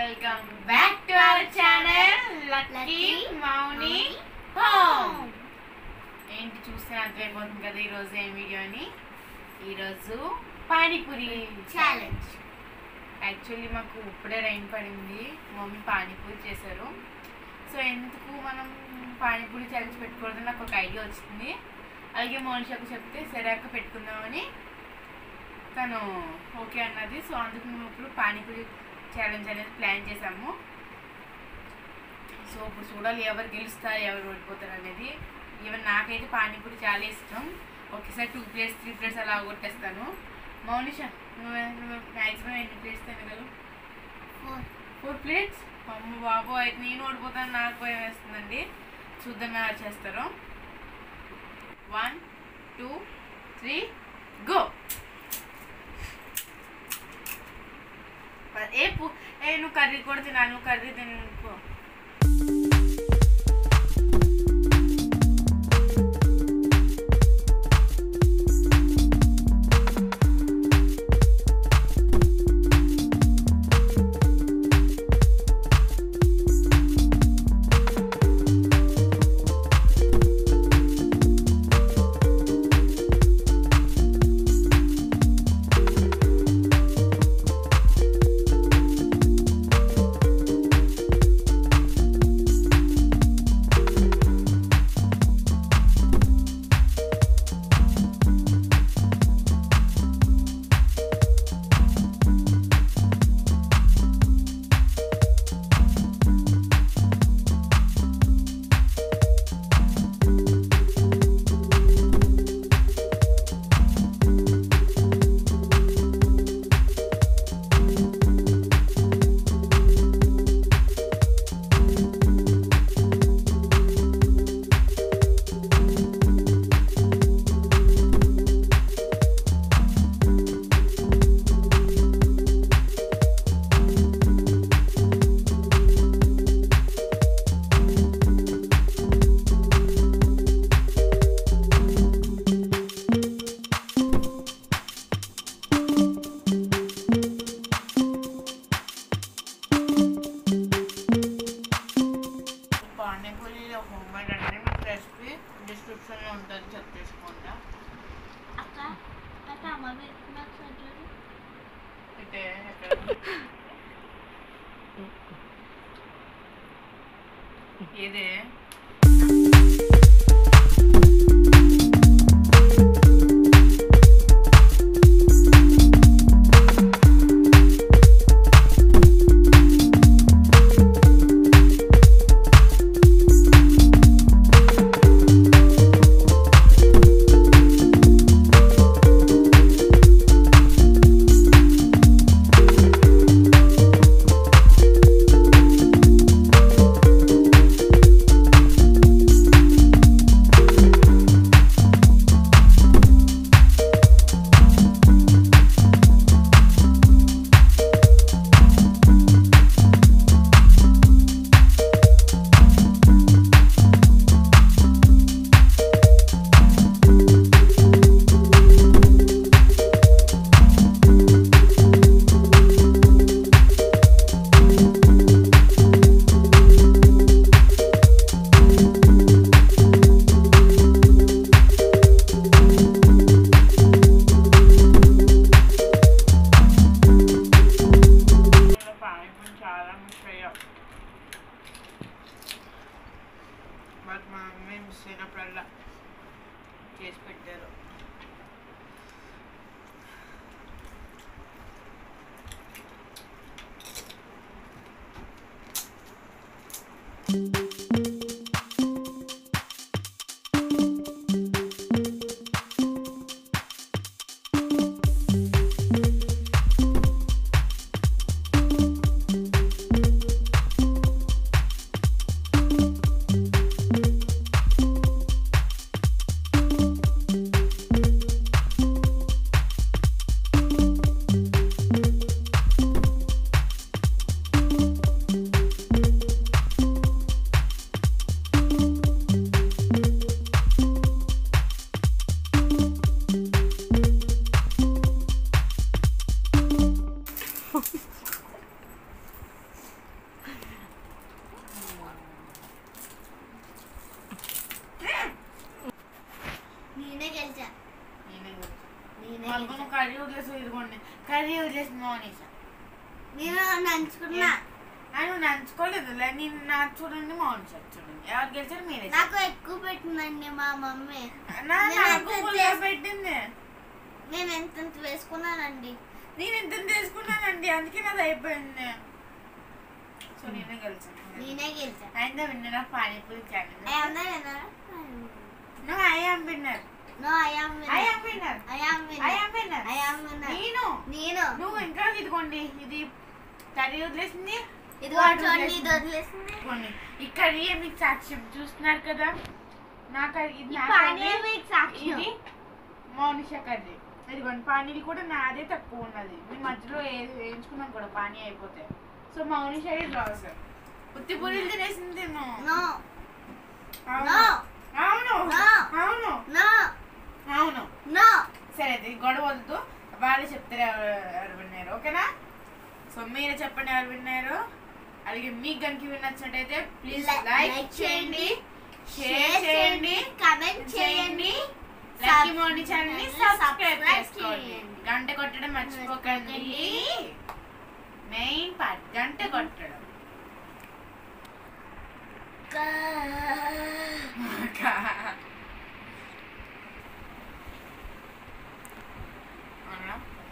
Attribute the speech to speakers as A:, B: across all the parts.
A: Welcome back to our channel lucky Mouni home ఏంటి చూస్తే అర్థమైపోతుంది కదా ఈరోజు ఏం వీడియో అని ఈరోజు పానీపూరి
B: ఛాలెంజ్
A: యాక్చువల్లీ మాకు ఇప్పుడే రైన్ పడింది మమ్మీ పానీపూరి చేశారు సో ఎందుకు మనం పానీపూరి ఛాలెంజ్ పెట్టుకోవడం నాకు ఒక ఐడియా వచ్చింది అలాగే మోనిషాకు చెప్తే సరే అక్క పెట్టుకుందామని తను ఓకే అన్నది సో అందుకు మేము ఇప్పుడు పానీపూరి ఛాలెంజ్ అనేది ప్లాన్ చేసాము సో ఇప్పుడు చూడాలి ఎవరు గెలుస్తారు ఎవరు ఓడిపోతారు అనేది ఈవెన్ నాకైతే పానీపూరి చాలా ఇష్టం ఒకేసారి టూ ప్లేట్స్ త్రీ ప్లేట్స్ అలా కొట్టేస్తాను మౌనిష నువ్వు నువ్వు మ్యాక్సిమం ఎన్ని ప్లేట్స్ తినగలవు
B: ఫోర్
A: ఫోర్ ప్లేట్స్ అమ్మ బాబు అయితే నేను ఓడిపోతాను నాకు భయం వేస్తుందండి చూద్దాం ఎవరు చేస్తారో వన్ టూ త్రీ గో ఏ పు ఏ నువ్వు కర్రీ కూడా తినా నువ్వు కర్రీ తినుకో పానీపూరిలో హోమ్ మేడ్ అంటే మీకు రెసిపీ డిస్క్రిప్షన్లో ఉంటుంది చెక్ చేసుకోండి
B: అక్క అక్క మమ్మీ నాకు చూడు
A: అయితే ఎక్కడ ఇది సో ఇదిగోండి కర్రీ వదిలేసి మౌనిష
B: నేను నంచుకున్నా
A: అని నంచుకోలేదు లే, నేను నా చూడండి మౌనిష చూడండి ఎవరు గెలిచారు మీరే
B: నాకు ఎక్కువ పెట్టిందండి మా మమ్మీ
A: నా
B: నేను
A: నాకు
B: ఎంత
A: ఫుల్గా
B: చేస్-
A: పెట్టింది
B: నేను ఎంత ఎంత వేసుకున్నానండి
A: నేను ఇంత తీసుకున్నానండి అందుకే నాది అయిపోయింది సో నేనే గెలిచాను
B: నేనే గెలిచాను
A: అయితే winner of panipuri channel
B: I am the winner
A: no I am winner
B: no I am
A: I
B: winner
A: am winner
B: I am
A: I
B: winner
A: am winner
B: I am winner
A: నేను
B: నేను
A: నువ్వు ఇంకా ఇదిగోండి ఇది కర్రీ వదిలేసింది
B: ఇది
A: వాటర్
B: చూడండి
A: వదిలేసింది.
B: ఇది వదిలేసింది
A: ఇదిగోండి ఈ కర్రీ మీకు సాక్ష్యం చూస్తున్నారు కదా నా కర్రీ ఇది
B: ఈ
A: నా
B: పానీ
A: కర్రీ
B: మీకు సాక్ష్యం
A: ఇది మౌనిష కర్రీ ఇదిగోండి పానీలు కూడా నాదే తక్కువ ఉన్నది మీ మధ్యలో ఏ- వేయించుకున్నాం కూడా పానీ అయిపోతే సో మౌనిష ఇది లాస్ ఉత్తి పూరీలు తినేసింది తిను
B: నో
A: అవును
B: నో
A: అవును
B: No.
A: అవును
B: నో
A: అవును
B: నో
A: సరే అయితే ఈ గొడవ వద్దు వాళ్ళు చెప్తారు ఎవరు ఎవరు విన్నారు ఓకేనా సో మీరే చెప్పండి ఎవరు విన్నారు అలాగే మీకు కనుక వినచ్చినట్టయితే ప్లీజ్
B: Like-
A: లైక్
B: like
A: చేయండి షేర్
B: షేర్
A: చేయండి
B: కమెంట్
A: చేయండి
B: చేయండి
A: లక్కీ మోని ఛానల్ ని సబ్స్క్రైబ్
B: Subscribe
A: చేసుకోండి
B: చేయండి.
A: గంట కొట్టడం మర్చిపోకండి మెయిన్ పార్ట్ గంట కొట్టడం అవునా?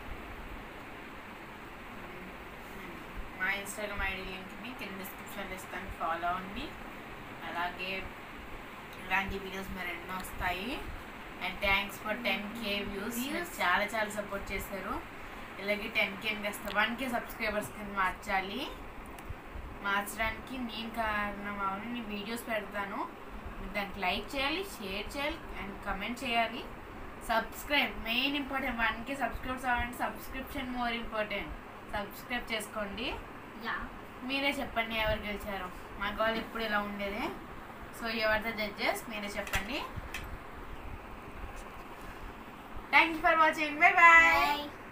A: మా ఇన్స్టాగ్రామ్ ఐడి లింక్ని కింద డిస్క్రిప్షన్లో ఇస్తాను ఫాలో అవ్వండి అలాగే ఇలాంటి వీడియోస్ మరి ఎన్నో వస్తాయి and thanks for ten K views
B: Views.
A: చాలా చాలా సపోర్ట్ చేశారు ఇలాగే టెన్ కే చేస్తా వన్ కే సబ్స్క్రైబర్స్ కింద మార్చాలి మార్చడానికి నేను కారణం అవును నేను వీడియోస్ పెడతాను మీరు దానికి లైక్ చేయాలి షేర్ చేయాలి అండ్ కమెంట్ చేయాలి subscribe main important one K subscribes అవ్వాలంటే సబ్స్క్రిప్షన్ మోర్ ఇంపార్టెంట్ సబ్స్క్రైబ్ చేసుకోండి
B: యా
A: మీరే చెప్పండి ఎవరు గెలిచారు మా గోల్ ఎప్పుడు ఇలా ఉండేది సో ఎవరితో జడ్జెస్ మీరే చెప్పండి thank you for watching bye bye
B: by